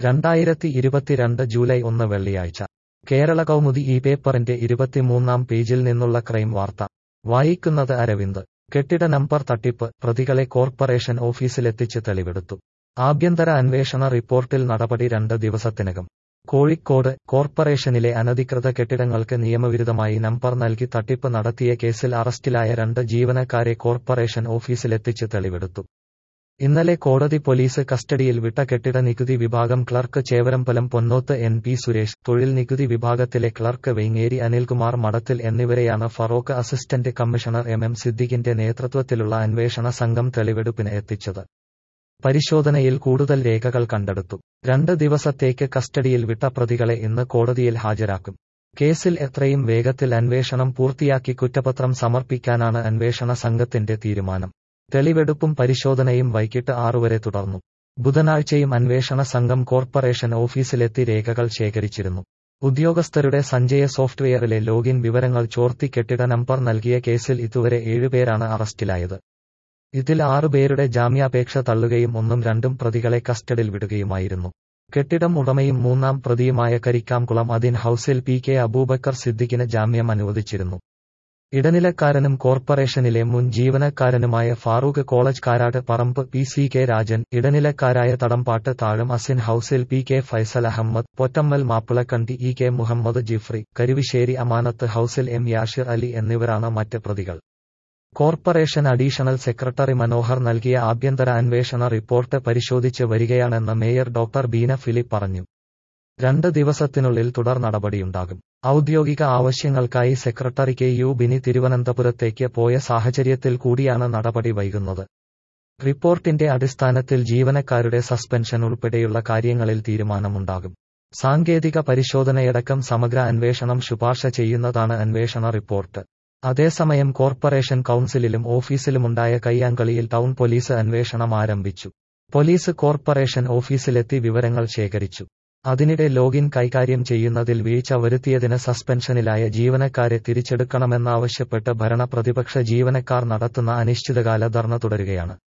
രണ്ടായിരത്തി ഇരുപത്തിരണ്ട് ജൂലൈ ഒന്ന് വെള്ളിയാഴ്ച കേരള കൗമുദി ഈ പേപ്പറിന്റെ ഇരുപത്തിമൂന്നാം പേജിൽ നിന്നുള്ള ക്രൈം വാർത്ത വായിക്കുന്നത് അരവിന്ദ് കെട്ടിട നമ്പർ തട്ടിപ്പ് പ്രതികളെ കോർപ്പറേഷൻ ഓഫീസിലെത്തിച്ച് തെളിവെടുത്തു ആഭ്യന്തര അന്വേഷണ റിപ്പോർട്ടിൽ നടപടി രണ്ട് ദിവസത്തിനകം കോഴിക്കോട് കോർപ്പറേഷനിലെ അനധികൃത കെട്ടിടങ്ങൾക്ക് നിയമവിരുദ്ധമായി നമ്പർ നൽകി തട്ടിപ്പ് നടത്തിയ കേസിൽ അറസ്റ്റിലായ രണ്ട് ജീവനക്കാരെ കോർപ്പറേഷൻ ഓഫീസിലെത്തിച്ച് തെളിവെടുത്തു ഇന്നലെ കോടതി പോലീസ് കസ്റ്റഡിയിൽ വിട്ട കെട്ടിട നികുതി വിഭാഗം clerk Chevarambalam Ponnoth N P Suresh തൊഴിൽ നികുതി വിഭാഗത്തിലെ ക്ലർക്ക് വെങ്ങേരി അനിൽകുമാർ മഠത്തിൽ എന്നിവരെയാണ് Feroke assistant commissioner M M സിദ്ദിഖിന്റെ നേതൃത്വത്തിലുള്ള അന്വേഷണ സംഘം തെളിവെടുപ്പിന് എത്തിച്ചത് പരിശോധനയിൽ കൂടുതൽ രേഖകൾ കണ്ടെടുത്തു രണ്ട് ദിവസത്തേക്ക് കസ്റ്റഡിയിൽ വിട്ട പ്രതികളെ ഇന്ന് കോടതിയിൽ ഹാജരാക്കും കേസിൽ എത്രയും വേഗത്തിൽ അന്വേഷണം പൂർത്തിയാക്കി കുറ്റപത്രം സമർപ്പിക്കാനാണ് അന്വേഷണ സംഘത്തിന്റെ തീരുമാനം തെളിവെടുപ്പും പരിശോധനയും വൈകിട്ട് ആറുവരെ തുടർന്നു ബുധനാഴ്ചയും അന്വേഷണ സംഘം കോർപ്പറേഷൻ ഓഫീസിലെത്തി രേഖകൾ ശേഖരിച്ചിരുന്നു ഉദ്യോഗസ്ഥരുടെ സഞ്ജയ സോഫ്റ്റ്വെയറിലെ ലോഗിൻ വിവരങ്ങൾ ചോർത്തി കെട്ടിട നമ്പർ നൽകിയ കേസിൽ ഇതുവരെ ഏഴുപേരാണ് അറസ്റ്റിലായത് ഇതിൽ ആറുപേരുടെ ജാമ്യാപേക്ഷ തള്ളുകയും ഒന്നും രണ്ടും പ്രതികളെ കസ്റ്റഡിയിൽ വിടുകയുമായിരുന്നു കെട്ടിടം ഉടമയും മൂന്നാം പ്രതിയുമായ കരിക്കാംകുളം അതിൻ ഹൌസിൽ പി കെ അബൂബക്കർ സിദ്ദിഖിന് ജാമ്യം അനുവദിച്ചിരുന്നു ഇടനിലക്കാരനും കോർപ്പറേഷനിലെ മുൻ ജീവനക്കാരനുമായ Farooq college Karad Paramba P C K Rajan ഇടനിലക്കാരായ തടംപാട്ട് താഴം അസിൻ ഹൌസിൽ P K Faisal Ahammed Pottammal Mappilakandi E K Muhammed Jifri Karuvissery Amanath ഹൌസിൽ എം യാഷിർ അലി എന്നിവരാണ് മറ്റ് പ്രതികൾ കോർപ്പറേഷൻ അഡീഷണൽ സെക്രട്ടറി മനോഹർ നൽകിയ ആഭ്യന്തര അന്വേഷണ റിപ്പോർട്ട് പരിശോധിച്ച് വരികയാണെന്ന് മേയർ ഡോക്ടർ ബീന ഫിലിപ്പ് പറഞ്ഞു രണ്ട് ദിവസത്തിനുള്ളിൽ തുടർ നടപടിയുണ്ടാകും ഔദ്യോഗിക ആവശ്യങ്ങൾക്കായി സെക്രട്ടറി കെ യു ബിനി തിരുവനന്തപുരത്തേക്ക് പോയ സാഹചര്യത്തിൽ കൂടിയാണ് നടപടി വൈകുന്നത് റിപ്പോർട്ടിന്റെ അടിസ്ഥാനത്തിൽ ജീവനക്കാരുടെ സസ്പെൻഷൻ ഉൾപ്പെടെയുള്ള കാര്യങ്ങളിൽ തീരുമാനമുണ്ടാകും സാങ്കേതിക പരിശോധനയടക്കം സമഗ്ര അന്വേഷണം ശുപാർശ ചെയ്യുന്നതാണ് അന്വേഷണ റിപ്പോർട്ട് അതേസമയം കോർപ്പറേഷൻ കൌൺസിലിലും ഓഫീസിലുമുണ്ടായ കയ്യാങ്കളിയിൽ ടൗൺ പോലീസ് അന്വേഷണം ആരംഭിച്ചു പോലീസ് കോർപ്പറേഷൻ ഓഫീസിലെത്തി വിവരങ്ങൾ ശേഖരിച്ചു അതിനിടെ ലോഗിൻ കൈകാര്യം ചെയ്യുന്നതിൽ വീഴ്ച വരുത്തിയതിന് സസ്പെൻഷനിലായ ജീവനക്കാരെ തിരിച്ചെടുക്കണമെന്നാവശ്യപ്പെട്ട് ഭരണ പ്രതിപക്ഷ ജീവനക്കാർ നടത്തുന്ന അനിശ്ചിതകാല ധർണ തുടരുകയാണ്